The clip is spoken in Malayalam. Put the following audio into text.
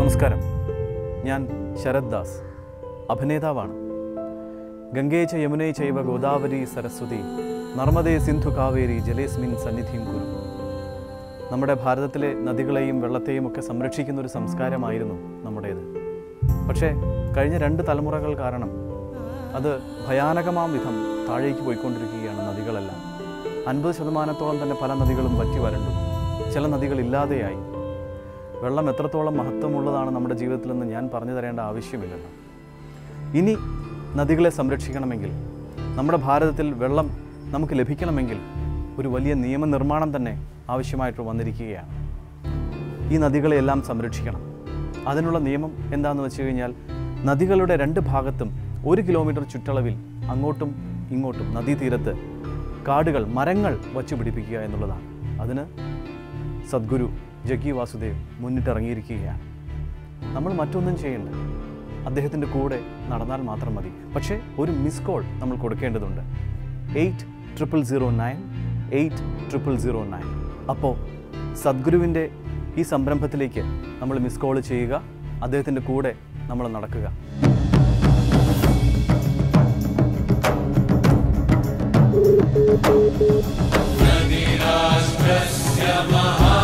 നമസ്കാരം ഞാൻ ശരത് ദാസ് അഭിനേതാവാണ് ഗംഗേ ച യമുനേ ചൈവ ഗോദാവരി സരസ്വതി നർമ്മദേ സിന്ധു കാവേരി ജലേസ്മിൻ സന്നിധിയും കുരു നമ്മുടെ ഭാരതത്തിലെ നദികളെയും വെള്ളത്തെയും ഒക്കെ സംരക്ഷിക്കുന്ന ഒരു സംസ്കാരമായിരുന്നു നമ്മുടേത് പക്ഷേ കഴിഞ്ഞ രണ്ട് തലമുറകൾ കാരണം അത് ഭയാനകമാം വിധം താഴേക്ക് പോയിക്കൊണ്ടിരിക്കുകയാണ് നദികളെല്ലാം അൻപത് ശതമാനത്തോളം തന്നെ പല നദികളും വറ്റി വരണ്ടു ചില നദികൾ ഇല്ലാതെയായി വെള്ളം എത്രത്തോളം മഹത്വമുള്ളതാണ് നമ്മുടെ ജീവിതത്തിലെന്ന് ഞാൻ പറഞ്ഞു തരേണ്ട ആവശ്യമില്ലല്ലോ ഇനി നദികളെ സംരക്ഷിക്കണമെങ്കിൽ നമ്മുടെ ഭാരതത്തിൽ വെള്ളം നമുക്ക് ലഭിക്കണമെങ്കിൽ ഒരു വലിയ നിയമനിർമ്മാണം തന്നെ ആവശ്യമായിട്ട് വന്നിരിക്കുകയാണ് ഈ നദികളെയെല്ലാം സംരക്ഷിക്കണം അതിനുള്ള നിയമം എന്താണെന്ന് വെച്ച് കഴിഞ്ഞാൽ നദികളുടെ രണ്ട് ഭാഗത്തും ഒരു കിലോമീറ്റർ ചുറ്റളവിൽ അങ്ങോട്ടും ഇങ്ങോട്ടും നദീതീരത്ത് കാടുകൾ മരങ്ങൾ വച്ചു പിടിപ്പിക്കുക എന്നുള്ളതാണ് അതിന് സദ്ഗുരു ജഗ്ഗി വാസുദേവ് മുന്നിട്ടിറങ്ങിയിരിക്കുകയാണ് നമ്മൾ മറ്റൊന്നും ചെയ്യണ്ട അദ്ദേഹത്തിൻ്റെ കൂടെ നടന്നാൽ മാത്രം മതി പക്ഷേ ഒരു മിസ് കോൾ നമ്മൾ കൊടുക്കേണ്ടതുണ്ട് eight triple zero nine eight triple zero nine അപ്പോൾ സദ്ഗുരുവിൻ്റെ ഈ സംരംഭത്തിലേക്ക് നമ്മൾ മിസ് കോൾ ചെയ്യുക അദ്ദേഹത്തിൻ്റെ കൂടെ നമ്മൾ നടക്കുക राष्ट्रस्य महा